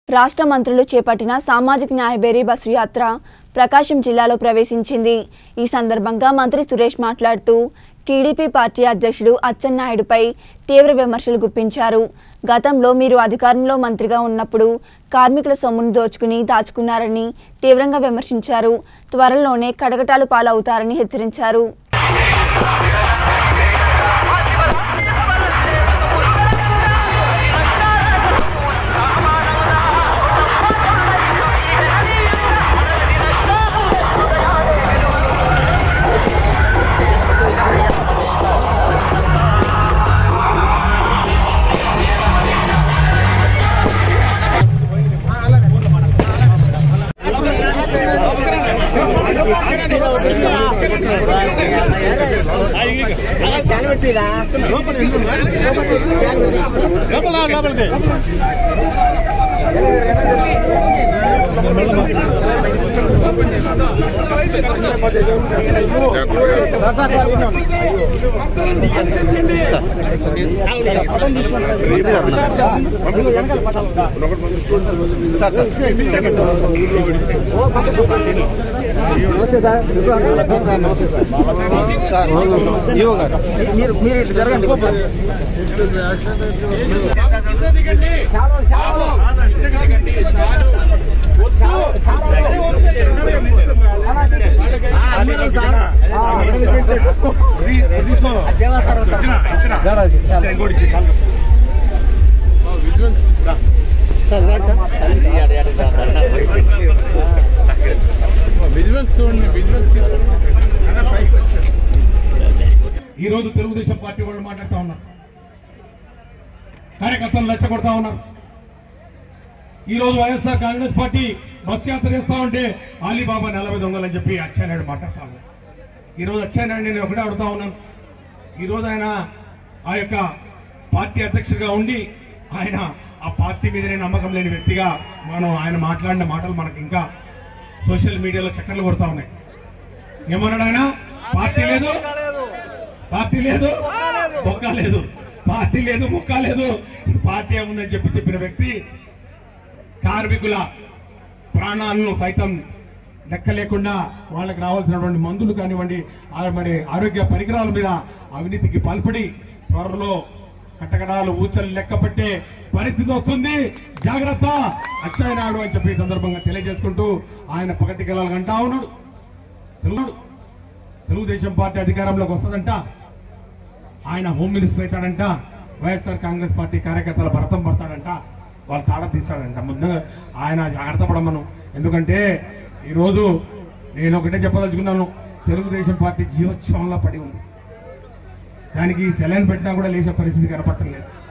రాష్ట్ర మంత్రులు చేపట్టిన సామాజిక న్యాయబేరీ బస్సు యాత్ర ప్రకాశం జిల్లాలో ప్రవేశించింది ఈ సందర్భంగా మంత్రి సురేష్ మాట్లాడుతూ టీడీపీ పార్టీ అధ్యక్షుడు అచ్చెన్నాయుడుపై తీవ్ర విమర్శలు గుప్పించారు గతంలో మీరు అధికారంలో మంత్రిగా ఉన్నప్పుడు కార్మికుల సొమ్మును దోచుకుని దాచుకున్నారని తీవ్రంగా విమర్శించారు త్వరలోనే కడగటాలు పాలవుతారని హెచ్చరించారు sir sir second sir EO గారు మీరు మీరు ఇటు జరగండి ఈ రోజు తెలుగుదేశం పార్టీ వాళ్ళు మాట్లాడుతూ ఉన్నారు కార్యకర్తలు రెచ్చగొడతా ఉన్నారు ఈ రోజు వైఎస్ఆర్ కాంగ్రెస్ పార్టీ బస్ యాత్ర చేస్తా ఉంటే ఆలీబాబా నలభై దొంగలు అని చెప్పి అచ్చెన్నాయుడు మాట్లాడుతా ఉన్నారు ఈ రోజు అచ్చెన్నాయుడు నేను ఒకటే అడుగుతా ఉన్నాను ఈ రోజు ఆయన ఆ యొక్క పార్టీ అధ్యక్షుడిగా ఉండి ఆయన ఆ పార్టీ మీదనే నమ్మకం లేని వ్యక్తిగా మనం ఆయన మాట్లాడిన మాటలు మనకి ఇంకా సోషల్ మీడియాలో చక్కర్లు కొడతా ఉన్నాయి ఏమన్నాడు ఆయన పార్టీ లేదు పార్టీ లేదు మొక్క లేదు పార్టీ లేదు మొక్క లేదు పార్టీ ఏముందని చెప్పి చెప్పిన వ్యక్తి కార్మికుల ప్రాణాలను సైతం లెక్క లేకుండా వాళ్ళకి రావాల్సినటువంటి మందులు కానివ్వండి ఆ మరి ఆరోగ్య పరికరాల మీద అవినీతికి పాల్పడి త్వరలో కట్టకడాలు ఊచలు లెక్క పెట్టే పరిస్థితి వస్తుంది జాగ్రత్త అచ్చాయనాడు అని చెప్పి ఈ సందర్భంగా తెలియజేసుకుంటూ ఆయన పగటి గెలాలు అంటా ఉన్నాడు తెలుగు తెలుగుదేశం పార్టీ అధికారంలోకి వస్తుందంట ఆయన హోమ్ మినిస్టర్ అవుతాడంట వైఎస్ఆర్ కాంగ్రెస్ పార్టీ కార్యకర్తల భరతం పడతాడంట వాళ్ళు తాడ తీస్తాడంట ముందు ఆయన జాగ్రత్త పడమను ఎందుకంటే ఈరోజు నేను ఒకటే చెప్పదలుచుకున్నాను తెలుగుదేశం పార్టీ జీవోత్సవంలో పడి ఉంది దానికి సెలైన్ పెట్టినా కూడా లేచే పరిస్థితి కనపడటం లేదు